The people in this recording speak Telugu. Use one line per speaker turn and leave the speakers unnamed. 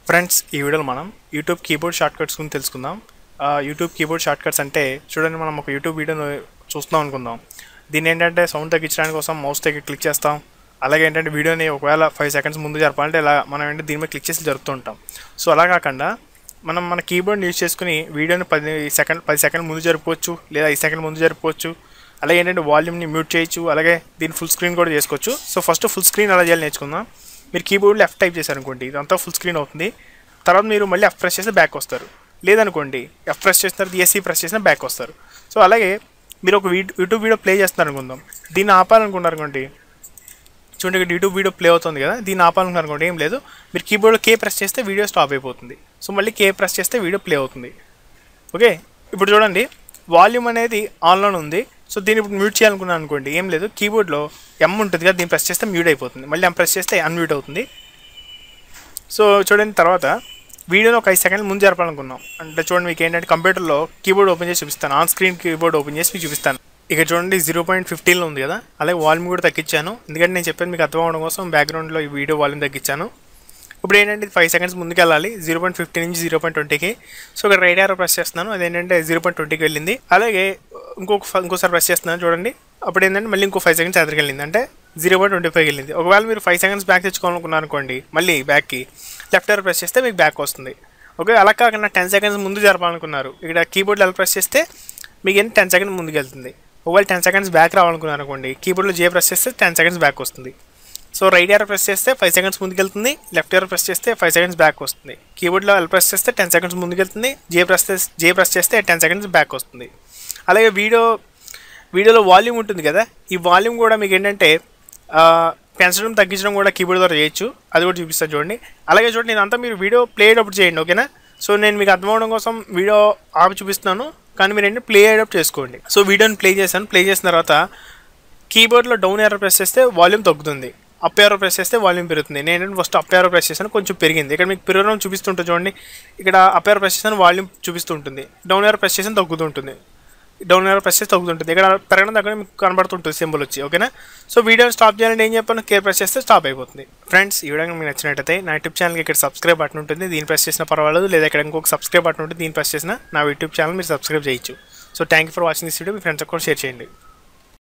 ఫ్రెండ్స్ ఈ వీడియోలో మనం యూట్యూబ్ కీబోర్డ్ షార్ట్ కట్స్ గురించి తెలుసుకుందాం ఆ, యూట్యూబ్ కీబోర్డ్ షార్ట్ కట్స్ అంటే చూడండి మనం ఒక యూట్యూబ్ వీడియోను చూస్తున్నాం అనుకుందాం దీన్ని ఏంటంటే సౌండ్ తగ్గించడానికి కోసం మౌస్ దగ్గర క్లిక్ చేస్తాం అలాగే ఏంటంటే వీడియోని ఒకవేళ ఫైవ్ సెకండ్స్ ముందు జరపాలంటే ఇలా మనం ఏంటంటే దీని మీద క్లిక్ చేసి జరుపుతూ ఉంటాం సో అలా కాకుండా మనం మన కీబోర్డ్ యూజ్ చేసుకుని వీడియోని పది సెకండ్ పది సెకండ్ ముందు జరుపుకోవచ్చు లేదా ఐదు సెకండ్ ముందు జరుపుకోవచ్చు అలాగే ఏంటంటే వాల్యూమ్ని మ్యూట్ చేయొచ్చు అలాగే దీని ఫుల్ స్క్రీన్ కూడా చేసుకోవచ్చు సో ఫస్ట్ ఫుల్ స్క్రీన్ ఎలా చేయాలి నేర్చుకుందాం మీరు కీబోర్డ్లో ఎఫ్ టైప్ చేశారనుకోండి ఇదంతా ఫుల్ స్క్రీన్ అవుతుంది తర్వాత మీరు మళ్ళీ ఎఫ్ ప్రెస్ చేస్తే బ్యాక్ వస్తారు లేదనుకోండి ఎఫ్ ప్రెస్ చేసిన తర్వాత ఎస్సీ ప్రెస్ చేసినా బ్యాక్ వస్తారు సో అలాగే మీరు ఒక వీడియో యూట్యూబ్ వీడియో ప్లే చేస్తున్నారు అనుకుందాం దీన్ని ఆపాలనుకున్నారు అనుకోండి చూడండి ఇక్కడ యూట్యూబ్ వీడియో ప్లే అవుతుంది కదా దీన్ని ఆపాలనుకున్నారు అనుకోండి ఏం లేదు మీరు కీబోర్డ్లో కే ప్రెస్ చేస్తే వీడియో స్టాప్ అయిపోతుంది సో మళ్ళీ కే ప్రెస్ చేస్తే వీడియో ప్లే అవుతుంది ఓకే ఇప్పుడు చూడండి వాల్యూమ్ అనేది ఆన్లోనే ఉంది సో దీన్ని ఇప్పుడు మ్యూట్ చేయాలనుకున్నాను అనుకోండి ఏం లేదు కీబోర్డ్లో ఎమ్ ఉంటుంది కదా దీన్ని ప్రెస్ చేస్తే మ్యూట్ అయిపోతుంది మళ్ళీ ఎం ప్రెస్ చేస్తే అన్మ్యూట్ అవుతుంది సో చూడండి తర్వాత వీడియోని ఒక ఐదు సెకండ్ల ముందు జరపాలనుకున్నాం అంటే చూడండి మీకు ఏంటంటే కంప్యూటర్లో కీబోర్డ్ ఓపెన్ చేసి చూపిస్తాను ఆన్ స్క్రీన్ కీబోర్డ్ ఓపెన్ చేసి మీకు చూపిస్తాను ఇక చూడండి జీరో పాయింట్ ఫిఫ్టీన్లో ఉంది కదా అలాగే వాల్యూమ్ కూడా తగ్గించాను ఎందుకంటే నేను చెప్పాను మీకు అర్థం అవడం కోసం బ్యాక్గ్రౌండ్లో ఈ వీడియో వాల్యూమ్ తగ్గించాను ఇప్పుడు ఏంటంటే ఫైవ్ సెకండ్స్ ముందుకు వెళ్ళాలి జీరో పాయింట్ ఫిఫ్టీ నుంచి జీరో పాయింట్ ట్వంటీకి సో ఇక్కడ రైట్ ఆరో ప్రెస్ చేస్తున్నాను అదేంటంటే జీరో పాయింట్ ట్వంటీకి వెళ్ళింది అలాగే ఇంకొక ఫ- ఇంకోసారి ప్రెస్ చేస్తున్నాను చూడండి అప్పుడు ఏంటంటే మళ్ళీ ఇంకో ఫైవ్ సెకండ్స్ ఎదురుకి వెళ్ళింది అంటే జీరో పాయింట్ ట్వంటీ ఫైవ్ వెళ్ళింది ఒకవేళ మీరు ఫైవ్ సెకండ్స్ బ్యాక్ తెచ్చుకోవాలనుకున్నారు అనుకోండి మళ్ళీ బ్యాక్కి లెఫ్ట్ ఆరో ప్రెస్ చేస్తే మీకు బ్యాక్ వస్తుంది ఓకే అలా కాకుండా టెన్ సెకండ్స్ ముందు జరపాలనుకున్నారు ఇక్కడ కీబోర్డ్లో ఎలా ప్రెస్ చేస్తే మీకు ఏంటి టెన్ సెకండ్స్ ముందుకు వెళ్తుంది ఒకవేళ టెన్ సెకండ్స్ బ్యాక్ రావాలనుకున్నారు అనుకోండి కీబోర్డ్లో జే ప్రెస్ చేస్తే టెన్ సెకండ్స్ బ్యాక్ వస్తుంది సో రైట్ ఇయర్ ప్రెస్ చేస్తే ఫైవ్ సెకండ్స్ ముందుకు వెళ్తుంది లెఫ్ట్ ఇయర్ ప్రెస్ చేస్తే ఫైవ్ సెకండ్స్ బ్యాక్ వస్తుంది కీబోర్డ్లో ఎల్ ప్రెస్ చేస్తే టెన్ సెకండ్స్ ముందుకు వెళ్తుంది జే ప్రెస్ చేస్తే జే ప్రెస్ చేస్తే టెన్ సెకండ్స్ బ్యాక్ వస్తుంది అలాగే వీడియో వీడియోలో వాల్యూమ్ ఉంటుంది కదా ఈ వాల్యూమ్ కూడా మీకు ఏంటంటే ఆ, పెంచడం తగ్గించడం కూడా కీబోర్డ్ ద్వారా చేయొచ్చు అది కూడా చూపిస్తాను చూడండి అలాగే చూడండి ఇదంతా మీరు వీడియో ప్లే అయ్యేటప్పుడు చేయండి ఓకేనా సో నేను మీకు అర్థం అవడం కోసం వీడియో ఆపి చూపిస్తున్నాను కానీ మీరు ఏంటంటే ప్లే అయ్యేటప్పుడు చేసుకోండి సో వీడియోని ప్లే చేశాను ప్లే చేసిన తర్వాత కీబోర్డ్లో డౌన్ ఎర్రో ప్రెస్ చేస్తే వాల్యూమ్ తగ్గుతుంది అప్ ఎర్రో ప్రెస్ చేస్తే వాల్యూమ్ పెరుగుతుంది నేను ఏంటంటే ఫస్ట్ అప్ ఎర్రో ప్రెస్ చేశాను కొంచెం పెరిగింది ఇక్కడ మీకు పెరగడం చూపిస్తుంటుంది చూడండి ఇక్కడ అప్ ఎర్రో ప్రెస్ చేసాను వాల్యూమ్ చూపిస్తుంటుంది డౌన్ ఎర్రో ప్రెస్ చేసిన తగ్గుతుంటుంది డౌన్ ఎర్రో ప్రెస్ చేస్తే తగ్గుతుంటుంది ఇక్కడ పెరగడం దగ్గర మీకు కనబడుతుంటుంది సింబల్ వచ్చి ఓకేనా సో వీడియోని స్టాప్ చేయాలంటే ఏం చెప్పాను కేర్ ప్రెస్ చేస్తే స్టాప్ అయిపోతుంది ఫ్రెండ్స్ ఈ వీడియో మీకు నచ్చినట్టయితే నా యూట్యూబ్ ఛానల్కి ఇక్కడ సబ్స్క్రైబ్ బటన్ ఉంటుంది దీన్ని ప్రెస్ చేసినా పర్వాలేదు లేదా ఇక్కడ ఇంకొక సబ్స్క్రైబ్ బటన్ ఉంటుంది దీన్ని ప్రెస్ చేసినా నా యూట్యూబ్ ఛానల్ మీరు సబ్స్క్రైబ్ చేయొచ్చు so thank you for watching this video మీ ఫ్రెండ్స్ కూడా షేర్ చేయండి